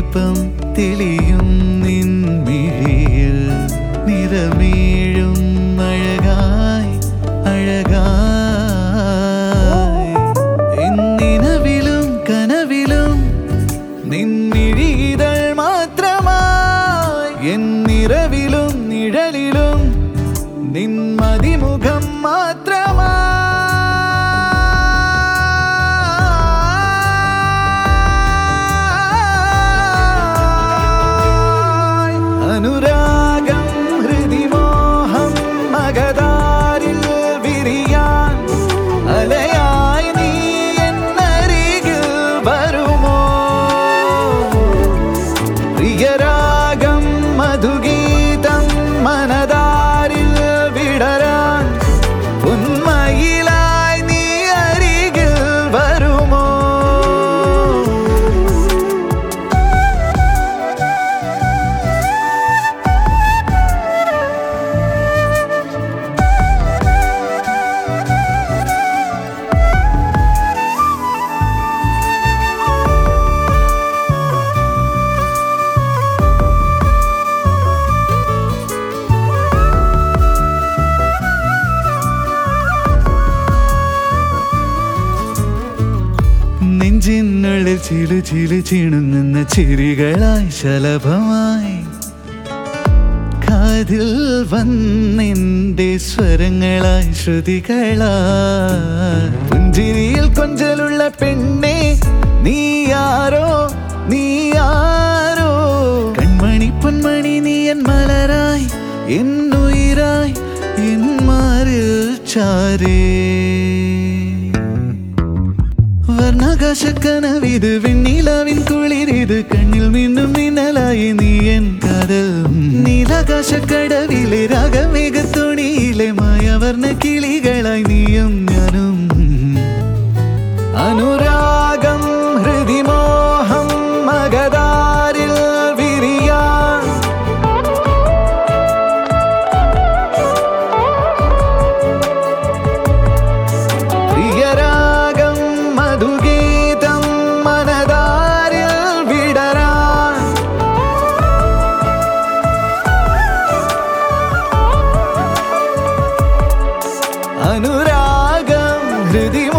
ദീപം തെളിയും നിൻമിഴിയിൽ നിറമേഴും അഴകായി അഴകായി എന്നിനവിലും കനവിലും നിന്നിഴിതൾ മാത്രമായി എന്നിറവിലും നിഴലിലും നിന്മതിമുഖം മാത്രമായി അനുരാഗം ഹൃദിമോഹം മകതാരിൽ വിരിയാൻ അലയായി നീ എന്നരികിൽ വരുമോ പ്രിയരാഗം മധുഗീതം മനതാരിൽ വിടരാൻ ഉന്മയിലായി നീ അരികിൽ വരുമോ നെഞ്ചിനുള്ളിൽ ചിലു ചിലു ചിണുങ്ങുന്ന ചിരികളായി ശലഭമായി കാതിൽ വന്നെന്റെ സ്വരങ്ങളായി ശ്രുതികളായി പുഞ്ചിരിയിൽ കൊഞ്ചലുള്ള പെണ്ണെ നീ ആരോ നീ ആരോ കൺമണി പൊന്മണി നീ എൻ മലരായി എന്നുയിരായി എൻ മാറിൽ ചാരേ വർണ്ണാകാശക്കനവിത് വെണ്ണിലാവിൻ കുളിരിത് കണ്ണിൽ മിന്നും മിന്നലായി നീ എൻ കാതൽ നീലാകാശക്കടവിലെ രാഗമേഘത്തോണിയിലെ മായവർണ്ണ കിളികളായി നീയും ഞാനും അനുരാഗം ഹൃദിമോഹം മകതാരിൽ വിരിയാൻ പ്രിയരാഗം മധുഗീതം മനതാരിൽ വിടരാൻ അനുരാഗം ഹൃദി